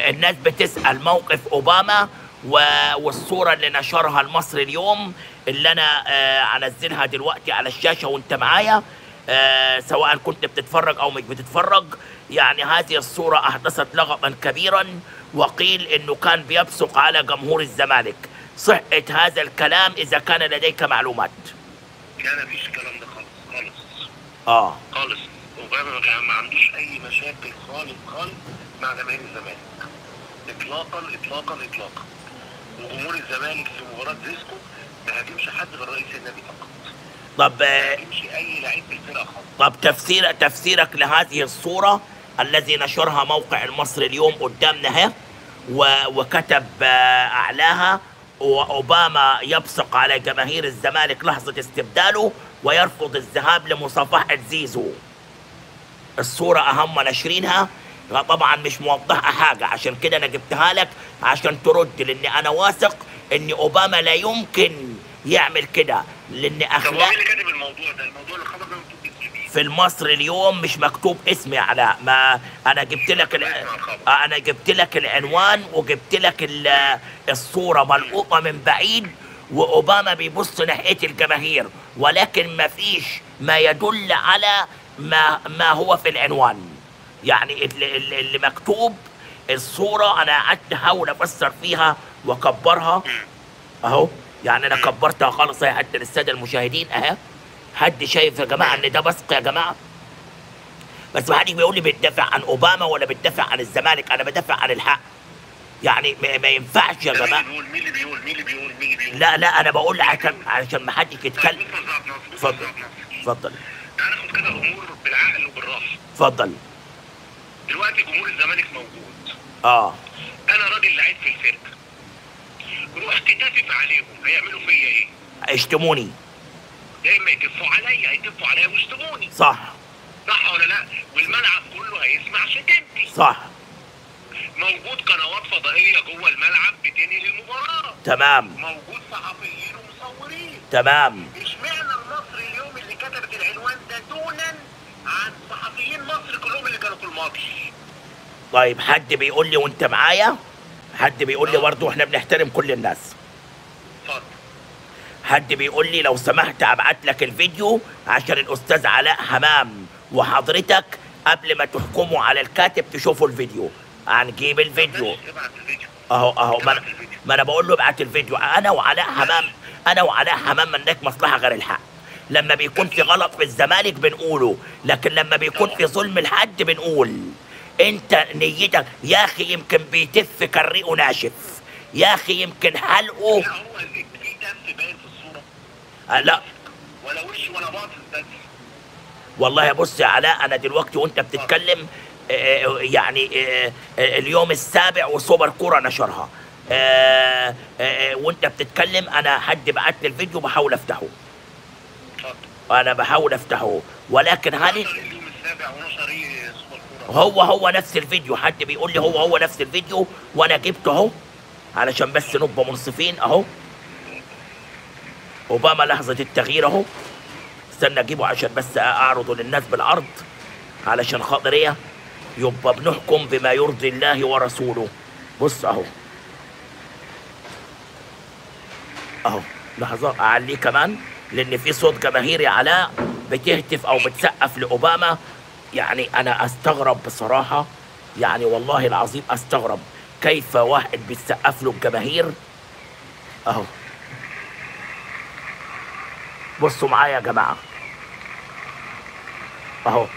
الناس بتسأل موقف أوباما و- والصورة اللي نشرها المصري اليوم اللي أنا آه، هنزلها دلوقتي على الشاشة وأنت معايا آه، سواء كنت بتتفرج أو مش بتتفرج يعني هذه الصورة أحدثت لغطا كبيرا وقيل إنه كان بيبصق على جمهور الزمالك صحة هذا الكلام إذا كان لديك معلومات لا مفيش الكلام ده خالص خالص آه خالص اوباما ما كان- ما عندوش اي مشاكل خالص خالص مع جماهير الزمالك اطلاقا اطلاقا اطلاقا وجمهور الزمالك في مباراه زيسكو ما هاجمش حد غير رئيس النادي فقط طب ما آه، هاجمش اي لعيب في الفرقه خالص طب تفسير تفسيرك لهذه الصورة الذي نشرها موقع المصري اليوم قدامنا اهي و- وكتب آه، أعلاها وأوباما يبصق على جماهير الزمالك لحظة استبداله ويرفض الذهاب لمصافحة زيزو الصورة أهم ناشرينها طبعا مش موضحة حاجة عشان كده أنا جبتها لك عشان ترد لأن أنا واثق إن أوباما لا يمكن يعمل كده لأن طب هو أخلاق مين اللي كاتب الموضوع ده؟ الموضوع اللي خبر ده مكتوب بالسي في المصري اليوم مش مكتوب اسمي علاء ما انا جبت لك ال... آه، انا جبت لك العنوان وجبت لك ال... الصوره ملقوطه من بعيد واوباما بيبص ناحيه الجماهير ولكن ما فيش ما يدل على ما ما هو في العنوان يعني اللي, اللي اللي مكتوب الصوره انا قعدت احاول افسر فيها واكبرها اهو يعني انا كبرتها خالص اهي حتى للساده المشاهدين اهي حد شايف يا جماعه ان ده بصق يا جماعه بس ما حدش بيقول لي بتدافع عن اوباما ولا بتدافع عن الزمالك انا بدافع عن الحق يعني ما, ما ينفعش يا مين اللي جماعه بيقول مين اللي بيقول مين اللي بيقول مين اللي بيقول لا لا انا بقول عشان عشان ما حدش طيب يتكلم بص يا زعب ناصر، بص يا اتفضل زعب ناصر. اتفضل تعال ناخد كده امور بالعقل وبالراحه اتفضل دلوقتي جمهور الزمالك موجود اه انا راجل لعيب في الفرقه رحت تافف عليهم هيعملوا فيا ايه؟ اشتموني يا اما يتفوا عليا هيتفوا عليا ويشتموني صح صح ولا لا؟ والملعب كله هيسمع شتمتي صح موجود قنوات فضائيه جوه الملعب بتنهي المباراه تمام موجود صحفيين ومصورين تمام اشمعنى المصري اليوم اللي كتبت العنوان ده دونا عن صحفيين مصر كلهم اللي كانوا في الماتش طيب حد بيقول لي وانت معايا حد بيقول لي برضه احنا بنحترم كل الناس اتفضل حد بيقول لي لو سمحت ابعت لك الفيديو عشان الاستاذ علاء حمام وحضرتك قبل ما تحكموا على الكاتب تشوفوا الفيديو هنجيب الفيديو ماشي، ابعت الفيديو اهو اهو ما انا ابعت الفيديو. ما انا بقول له ابعت الفيديو انا وعلاء حمام انا وعلاء حمام مالناش مصلحه غير الحق لما بيكون في غلط في الزمالك بنقوله لكن لما بيكون في ظلم لحد بنقول انت نيتك يا اخي يمكن بيتف كالريق ناشف يا اخي يمكن حلقه لا هو اللي في دم باين في الصوره آه، لا ولا وش ولا باطن بس والله بص يا علاء انا دلوقتي وانت بتتكلم آه، يعني آه، آه، اليوم السابع وسوبر كوره نشرها آه، آه، وانت بتتكلم انا حد بعت لي الفيديو بحاول افتحه اتفضل انا بحاول افتحه ولكن هل نشر اليوم السابع ونشر ايه سوبر كوره هو هو نفس الفيديو حد بيقول لي هو هو نفس الفيديو وانا جبته اهو علشان بس نبقى منصفين اهو اوباما لحظة التغيير اهو استنى اجيبه عشان بس اعرضه للناس بالعرض علشان خاطر ايه يبقى بنحكم بما يرضي الله ورسوله بص اهو اهو لحظة اعليه كمان لان في صوت جماهيري علاء بتهتف او بتسقف لاوباما يعني انا استغرب بصراحة يعني والله العظيم استغرب كيف واحد بيسقف له الجماهير اهو بصوا معايا يا جماعة اهو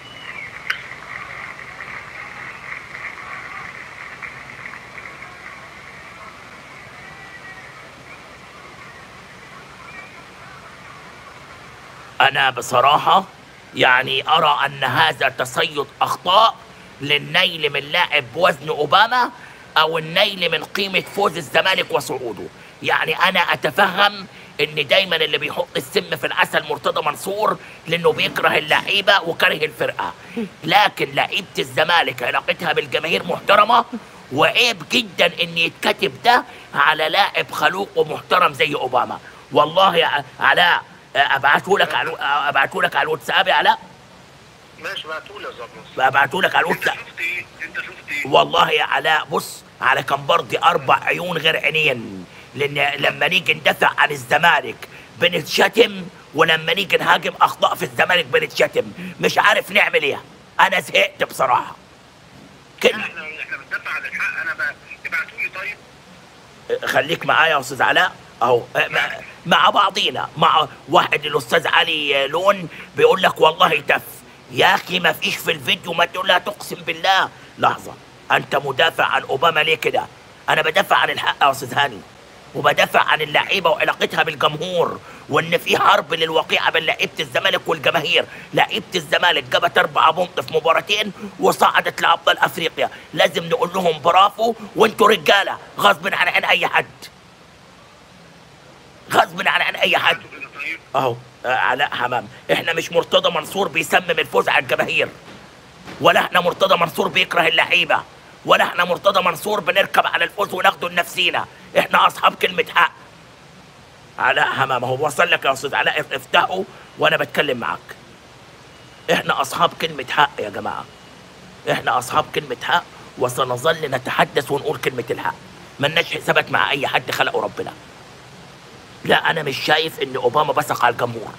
أنا بصراحة يعني أرى أن هذا تصيد أخطاء للنيل من لاعب بوزن أوباما أو النيل من قيمة فوز الزمالك وصعوده يعني أنا أتفهم إن دايما اللي بيحط السم في العسل مرتضى منصور لأنه بيكره اللعيبة وكره الفرقة لكن لعيبة الزمالك علاقتها بالجماهير محترمة وعيب جدا ان يتكتب ده على لاعب خلوق ومحترم زي اوباما والله يا علاء ابعته لك على ابعته لك على الواتساب يا علاء ماشي بعتولي يا استاذ نصر ابعته لك على انت الواتساب شفت ايه انت شفت ايه والله يا علاء بص على كمبردي اربع عيون غير عينين لان لما نيجي ندافع عن الزمالك بنتشتم ولما نيجي نهاجم اخطاء في الزمالك بنتشتم مش عارف نعمل ايه انا زهقت بصراحه لا، كلمه احنا احنا بندافع عن الحق انا ب- ابعتولي طيب خليك معايا يا استاذ علاء اهو مع, مع بعضينا مع واحد الاستاذ علي لون بيقول لك والله تف يا اخي ما فيش في الفيديو ما تقول لا تقسم بالله لحظه انت مدافع عن اوباما ليه كده انا بدافع عن الحق يا استاذ هاني وبدافع عن اللعيبه وعلاقتها بالجمهور وان في حرب للوقيعه بين لعيبه الزمالك والجماهير لعيبه الزمالك جابت اربعه بونت في مباراتين وصعدت لابطال افريقيا لازم نقول لهم برافو وانتوا رجاله غصب عن عن اي حد غصب عن عن اي حد ابعتوا كده طيب اهو آه، علاء حمام احنا مش مرتضى منصور بيسمم الفوز على الجماهير ولا احنا مرتضى منصور بيكره اللعيبه ولا احنا مرتضى منصور بنركب على الفوز وناخده لنفسينا احنا اصحاب كلمه حق علاء حمام هو وصل لك يا استاذ علاء اف- افتحه وانا بتكلم معاك احنا اصحاب كلمه حق يا جماعه احنا اصحاب كلمه حق وسنظل نتحدث ونقول كلمه الحق ملناش حسابات مع اي حد خلقه ربنا لا انا مش شايف ان اوباما بصق على الجمهور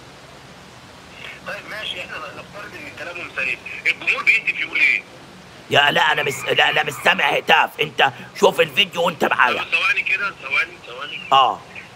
طيب ماشي احنا نفترض ان كلامهم سليم الجمهور بيهتف يقول ايه يا لا انا مش لا انا مش سامع هتاف انت شوف الفيديو وانت معايا طب ثواني كده ثواني ثواني اه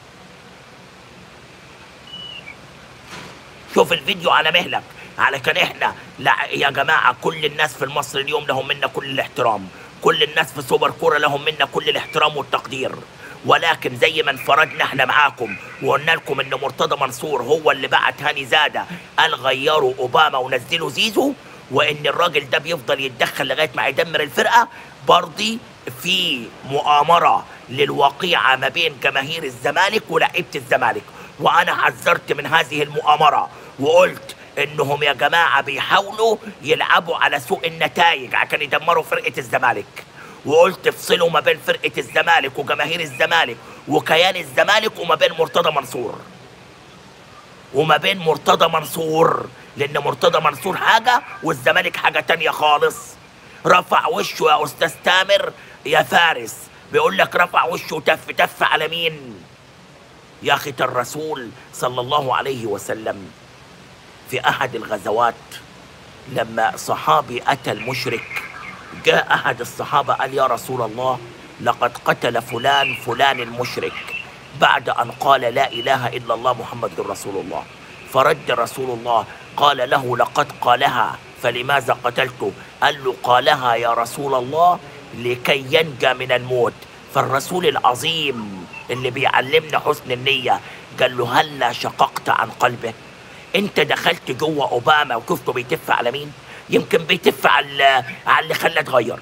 شوف الفيديو على مهلك علشان احنا لا يا جماعه كل الناس في مصر اليوم لهم منا كل الاحترام كل الناس في سوبر كوره لهم منا كل الاحترام والتقدير ولكن زي ما انفردنا احنا معاكم وقلنا لكم ان مرتضى منصور هو اللي بعت هاني زاده قال غيروا اوباما ونزلوا زيزو وان الراجل ده بيفضل يتدخل لغايه ما يدمر الفرقه برضي في مؤامره للوقيعه ما بين جماهير الزمالك ولاعيبه الزمالك وانا حذرت من هذه المؤامره وقلت انهم يا جماعه بيحاولوا يلعبوا على سوء النتائج عشان يدمروا فرقه الزمالك وقلت افصلوا ما بين فرقه الزمالك وجماهير الزمالك وكيان الزمالك وما بين مرتضى منصور وما بين مرتضى منصور لان مرتضى منصور حاجه والزمالك حاجه تانية خالص رفع وشه يا استاذ تامر يا فارس بيقول لك رفع وشه تف تف على مين يا اخي الرسول صلى الله عليه وسلم في احد الغزوات لما صحابي اتى المشرك جاء احد الصحابه قال يا رسول الله لقد قتل فلان فلان المشرك بعد ان قال لا اله الا الله محمد رسول الله فرد رسول الله قال له لقد قالها فلماذا قتلته قال له قالها يا رسول الله لكي ينجى من الموت فالرسول العظيم اللي بيعلمنا حسن النية قال له هلا شققت عن قلبه انت دخلت جوه اوباما وشفته بيتف على مين يمكن بيتف على على اللي خلاه اتغير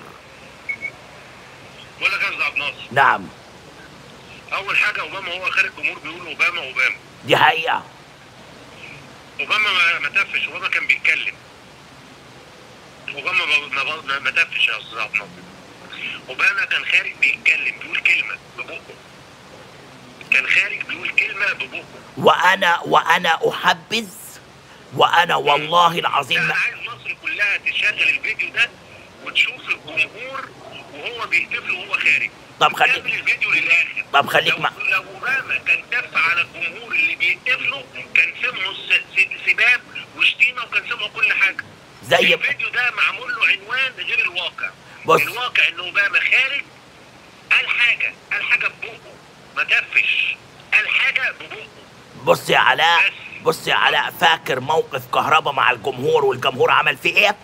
بقول لك يا استاذ عبد الناصر نعم اول حاجه اوباما هو خارج الجمهور بيقول اوباما اوباما دي حقيقة اوباما ما ما تفش اوباما كان بيتكلم اوباما ما ما ما- ما تفش يا استاذ عبد الناصر اوباما كان خارج بيتكلم بيقول كلمه ببقه كان خارج بيقول كلمه ببقه وانا وانا احبذ وانا والله العظيم انا عايز مصر كلها تشغل الفيديو ده وتشوف الجمهور وهو بيهتف له وهو خارج طب خليك- كمل الفيديو للاخر طب خليك لو مع- لو اوباما كان تف على الجمهور اللي بيهتف له كان سمعوا س- س- سباب وشتيمه وكان سمعوا كل حاجه زي الفيديو ده معمول له عنوان غير الواقع بص. الواقع ان اوباما خارج قال حاجه قال حاجه ببقه ما تفش قال حاجه ببقه بص يا علاء بص يا علاء فاكر موقف كهربا مع الجمهور والجمهور عمل فيه ايه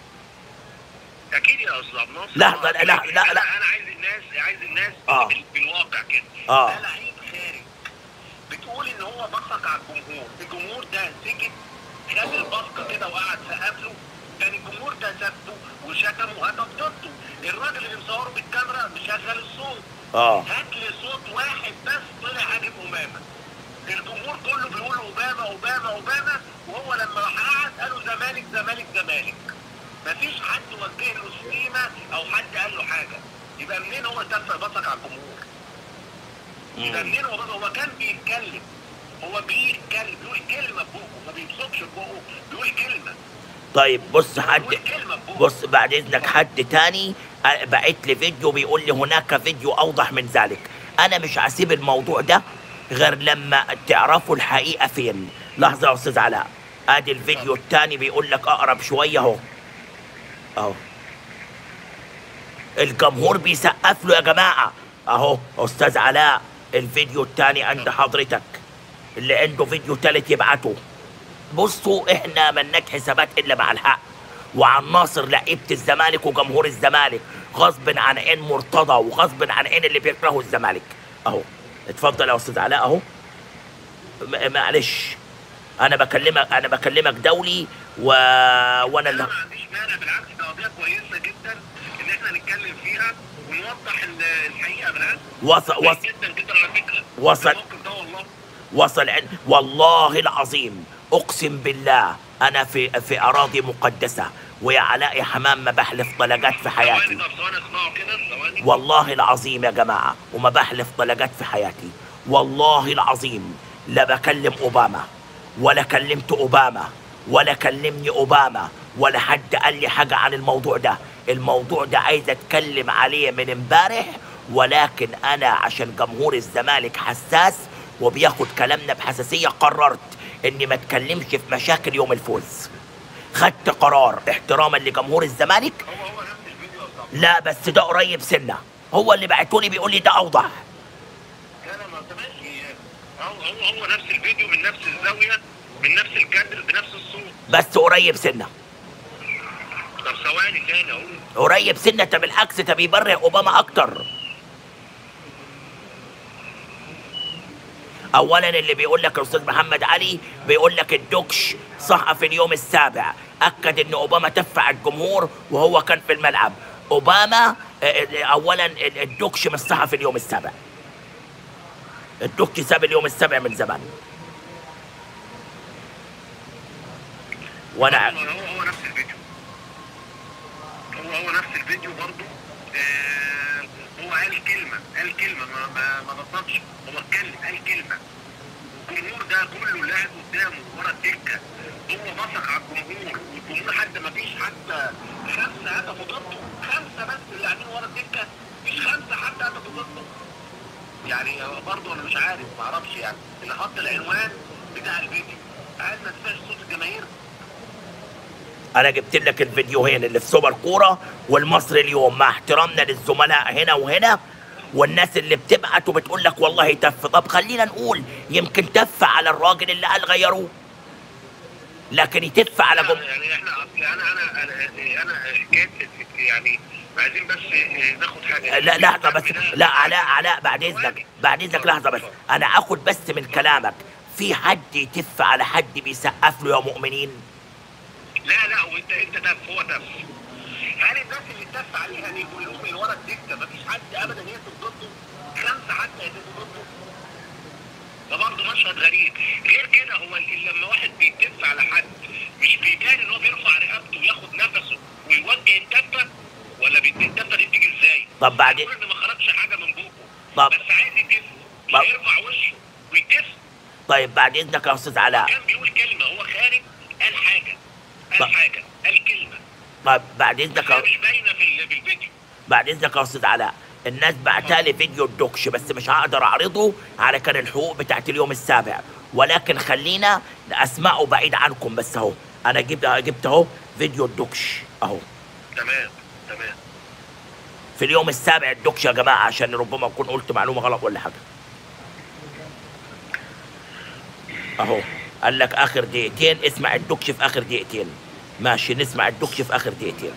اكيد يا استاذ عبد الناصر لحظة، لا، لا، لا، لا. انا أنا عايز الناس عايز الناس آه. بال- بالواقع كده آه. ده لعيب خارج بتقول ان هو بصق على الجمهور الجمهور ده سكت خد البصقه كده وقعد سقف له كان الجمهور ده سبه وشتمه وهتف ضده الراجل اللي مصوره بالكاميرا مشغل الصوت اه هات لي صوت واحد بس طلع عاجب اوباما الجمهور كله بيقول اوباما اوباما اوباما وهو لما راح قعد قالوا زمالك زمالك زمالك مفيش حد وجه له شتيمه او حد قال له حاجه يبقى منين هو تف بصق على الجمهور يبقى منين هو بصق هو كان بيتكلم هو بيتكلم بيقول كلمه ببقه ما بيبصقش ببقه بيقول كلمه طيب بص حد قول كلمه بقول. بص بعد اذنك حد تاني آه، بعت لي فيديو بيقول لي هناك فيديو اوضح من ذلك انا مش هسيب الموضوع ده غير لما تعرفوا الحقيقه فين لحظه يا استاذ علاء ادي الفيديو التاني بيقول لك اقرب شويه اهو اهو الجمهور بيسقف له يا جماعه اهو استاذ علاء الفيديو التاني عند حضرتك اللي عنده فيديو تالت يبعته بصوا احنا ملناش حسابات الا مع الحق وعن ناصر لعيبه الزمالك وجمهور الزمالك غصب عن عين مرتضى وغصب عن عين اللي بيكرهوا الزمالك اهو اتفضل يا استاذ علاء اهو م- معلش انا بكلمك انا بكلمك دولي و... وانا انا اللي ما عنديش مانع بالعكس ده قضيه كويسه جدا ان احنا نتكلم فيها ونوضح ال- الحقيقه بالعكس وصل كويس وصل جدا جدا على فكره وصل. الموقف ده والله وصل عن... والله العظيم اقسم بالله انا في في اراضي مقدسه ويا علاء يا حمام ما بحلف طلقات في ثواني حياتي طب ثواني اسمعوا كده ثواني والله العظيم يا جماعه وما بحلف طلقات في حياتي والله العظيم لا بكلم اوباما ولا كلمت اوباما ولا كلمني اوباما ولا حد قال لي حاجه عن الموضوع ده الموضوع ده عايز اتكلم عليه من امبارح ولكن انا عشان جمهور الزمالك حساس وبياخد كلامنا بحساسيه قررت اني ما اتكلمش في مشاكل يوم الفوز خدت قرار احتراما لجمهور الزمالك هو هو نفس الفيديو يا صاحبي لا بس ده قريب سنه هو اللي بعتولي بيقول لي ده اوضح لا لا ما انت ماشي هو هو هو نفس الفيديو من نفس الزاويه من نفس الكادر بنفس الصوت بس قريب سنه طب ثواني تاني اهو قريب سنه طب بالعكس طب يبرئ اوباما اكتر اولا اللي بيقول لك الاستاذ محمد علي بيقول لك الدوكش صح في اليوم السابع اكد ان اوباما تفع الجمهور وهو كان في الملعب اوباما آه، آه، اولا الدوكش مش صح في اليوم السابع الدوكش ساب اليوم السابع من زمان وانا هو هو هو نفس الفيديو هو هو نفس الفيديو برضه آه هو قال كلمة قال كلمة ما ما ما بطلش هو اتكلم قال كلمة الجمهور ده كله اللي قاعد قدامه ورا الدكة هو مسك على الجمهور والجمهور حتى ما فيش حتى خمسة هدفوا ضده خمسة بس اللي قاعدين ورا الدكة مش خمسة حتى هدفوا ضده يعني برضه انا مش عارف ما اعرفش يعني اللي حط العنوان بتاع الفيديو عايز ما تسمعش صوت الجماهير انا جبت لك الفيديوهين اللي في سوبر كوره والمصري اليوم مع احترامنا للزملاء هنا وهنا والناس اللي بتبعت وبتقول لك والله تف طب خلينا نقول يمكن تف على الراجل اللي قال غيروه لكن يتف على جم... يعني احنا اصل انا انا انا انا حكايه يعني عايزين بس ناخد حاجه لا لحظه بس لا علاء علاء بعد اذنك بعد اذنك لحظه بس انا اخد بس من كلامك في حد يتف على حد بيسقف له يا مؤمنين لا لا وانت انت تف هو تف هل الناس اللي تف عليها دي كلهم اللي ورا الدكه مفيش حد ابدا يقف ضده خمسه حتى يقفوا ضده ده برضه مشهد غريب غير كده هو ال- لما واحد بيتف على حد مش بيبان ان هو بيرفع رقبته وياخد نفسه ويوجه التفه ولا بيت- التفه دي بتيجي ازاي؟ طب بعد يقول ان ما خرجش حاجه من بوقه طب بس عايز يتف مش طب. هيرفع وشه ويتف طيب بعد اذنك يا استاذ علاء كان بيقول كلمه هو خارج قال حاجه طب. قال حاجه قال كلمه طب بعد اذنك هي يا- مش باينه في ال- في الفيديو بعد اذنك يا استاذ علاء الناس بعتالي فيديو الدوكش بس مش هقدر اعرضه على كان الحقوق بتاعت اليوم السابع ولكن خلينا اسمعه بعيد عنكم بس اهو انا جبت جبت اهو فيديو الدوكش اهو تمام تمام في اليوم السابع الدوكش يا جماعه عشان ربما اكون قلت معلومه غلط ولا حاجه اهو قال لك اخر دقيقتين اسمع الدوكش في اخر دقيقتين ماشي نسمع الدوكش في اخر دقيقتين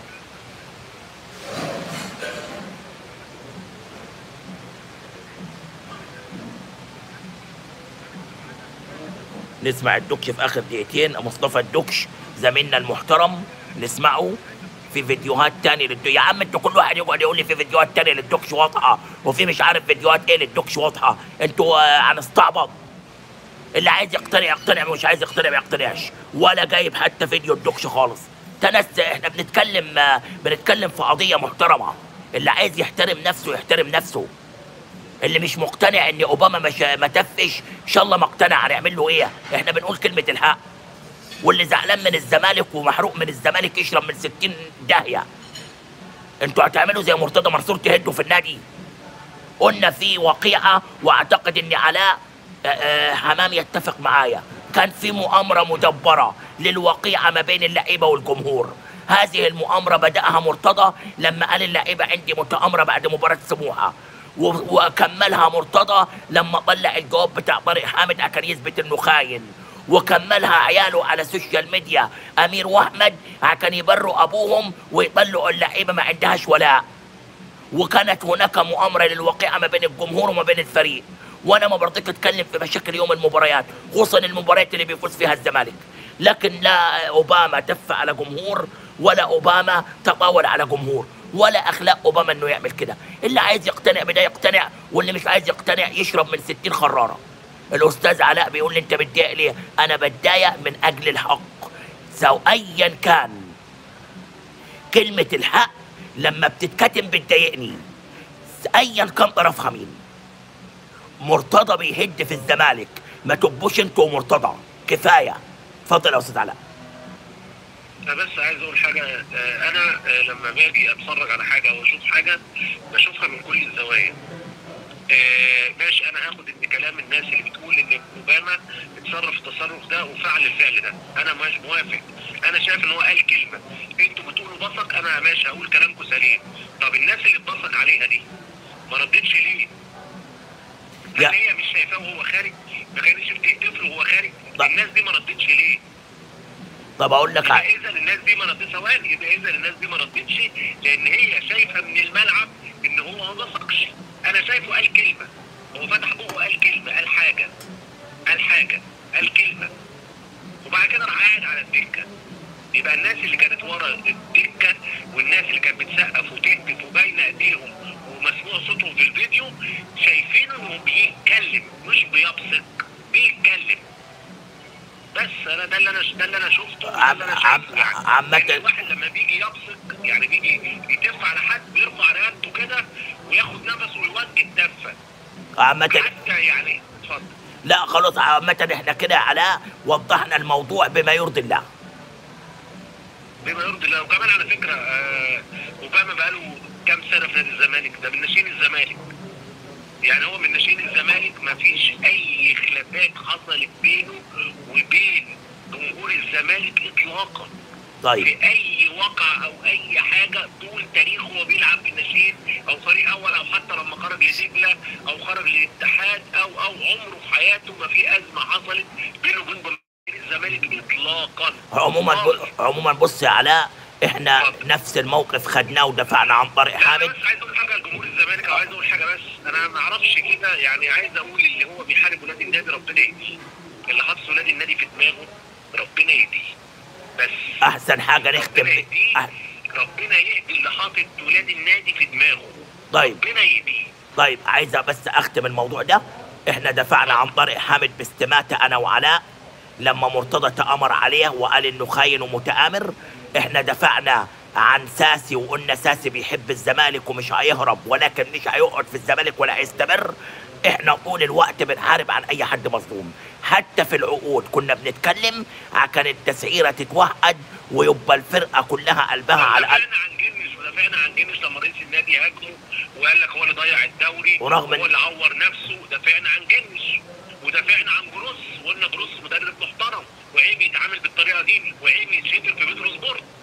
نسمع الدكش في اخر دقيقتين مصطفى الدكش زميلنا المحترم نسمعه في فيديوهات تانية للدو... يا عم انتوا كل واحد يقعد يقول لي في فيديوهات تانية للدكش واضحة وفي مش عارف فيديوهات ايه للدكش واضحة انتوا آه، هنستعبط اللي عايز يقتنع يقتنع مش عايز يقتنع ما يقتنعش ولا جايب حتى فيديو الدكش خالص تنس احنا بنتكلم آه، بنتكلم في قضية محترمة اللي عايز يحترم نفسه يحترم نفسه اللي مش مقتنع ان اوباما مش ما تفش ان شاء الله ما اقتنع هنعمل له ايه احنا بنقول كلمه الحق واللي زعلان من الزمالك ومحروق من الزمالك يشرب من 60 داهيه انتوا هتعملوا زي مرتضى منصور تهدوا في النادي قلنا في وقيعه واعتقد ان علاء آه، آه، حمام يتفق معايا كان في مؤامره مدبره للوقيعه ما بين اللعيبه والجمهور هذه المؤامره بداها مرتضى لما قال اللعيبه عندي متامره بعد مباراه سموحه و- وكملها مرتضى لما طلع الجواب بتاع طارق حامد عشان يثبت انه خاين وكملها عياله على السوشيال ميديا امير واحمد عشان يبروا ابوهم ويطلعوا اللعيبه ما عندهاش ولاء وكانت هناك مؤامره للوقيعه ما بين الجمهور وما بين الفريق وانا ما برضيك اتكلم في مشاكل يوم المباريات خصوصا المباريات اللي بيفوز فيها الزمالك لكن لا اوباما تف على جمهور ولا اوباما تطاول على جمهور ولا اخلاق اوباما انه يعمل كده اللي عايز يقتنع بده يقتنع واللي مش عايز يقتنع يشرب من 60 خراره الاستاذ علاء بيقول لي انت متضايق ليه انا بتضايق من اجل الحق سو ايا كان كلمة الحق لما بتتكتم بتضايقني ايا كان طرفها مين مرتضى بيهد في الزمالك ما تبوش انتوا ومرتضى كفايه اتفضل يا استاذ علاء انا بس عايز اقول حاجه آه، انا آه، لما باجي اتفرج على حاجه او اشوف حاجه بشوفها من كل الزوايا آه، ماشي انا هاخد ان كلام الناس اللي بتقول ان اوباما اتصرف التصرف ده وفعل الفعل ده انا مش موافق انا شايف ان هو قال كلمه انتوا بتقولوا بصق انا ماشي هقول كلامكم سليم طب الناس اللي اتبصق عليها دي ما ردتش ليه؟ يا- هل هي مش شايفاه وهو خارج؟ ما كانتش بتهتف له وهو خارج؟ لا. الناس دي ما ردتش ليه؟ طب اقول لك ع- يبقى اذا الناس دي ما ردتش ثواني يبقى اذا الناس دي ما ردتش لان هي شايفه من الملعب ان هو ما بصقش انا شايفه قال كلمه هو فتح بقه قال كلمه قال حاجه قال حاجه قال كلمه وبعد كده راح قاعد على الدكه يبقى الناس اللي كانت ورا الدكه والناس اللي كانت بتسقف وتهتف وباين ايديهم ومسموع صوتهم في الفيديو شايفين انه بيتكلم مش بيبصق بيتكلم بس انا ده اللي انا ده اللي انا شفته وده اللي انا عم- شايفه يعني عامة- يعني الواحد لما بيجي يبصق يعني بيجي يتف على حد بيرفع رقبته كده وياخد نفسه ويوجه التفه عامة حتى يعني اتفضل لا خلاص عامة احنا كده يا علاء وضحنا الموضوع بما يرضي الله بما يرضي الله وكمان على فكره آه اوباما بقاله كام سنه في نادي الزمالك ده من ناشئين الزمالك يعني هو من ناشئين الزمالك ما فيش اي خلافات حصلت بينه وبين جمهور الزمالك اطلاقا طيب في اي وقع او اي حاجه طول تاريخه وهو بيلعب بالناشئين او فريق اول او حتى لما خرج لدجله او خرج للاتحاد او او عمره في حياته ما في ازمه حصلت بينه وبين جمهور الزمالك اطلاقا عموما خالص. ب... عموما بص يا علاء احنا اتفضل. نفس الموقف خدناه ودفعنا عن طارق انا حامد بس عايز اقول حاجه لجمهور الزمالك او عايز اقول حاجه بس انا ما اعرفش كده يعني عايز اقول اللي هو بيحارب ولاد النادي ربنا يهديه اللي حاطط ولاد النادي في دماغه ربنا يهديه بس احسن حاجه نختم ربنا ب... يهديه أه. ربنا يهدي اللي حاطط ولاد النادي في دماغه طيب ربنا يهديه طيب عايز بس اختم الموضوع ده احنا دفعنا عن طارق حامد باستماتة انا وعلاء لما مرتضى تأمر عليه وقال انه خاين ومتآمر احنا دفعنا عن ساسي وقلنا ساسي بيحب الزمالك ومش هيهرب ولكن مش هيقعد في الزمالك ولا هيستمر احنا طول الوقت بنحارب عن اي حد مظلوم حتى في العقود كنا بنتكلم عشان التسعيره تتوحد ويبقى الفرقه كلها قلبها على قلب دافعنا عن جنش ودافعنا عن جنش لما رئيس النادي هاجمه وقال لك هو اللي ضيع الدوري ورغم إن- هو اللي عور نفسه دافعنا عن جنش ودافعنا عن جروس وقلنا جروس مدرب محترم وعيب يتعامل بالطريقه دي وعيب يتشتم في بيترو سبورت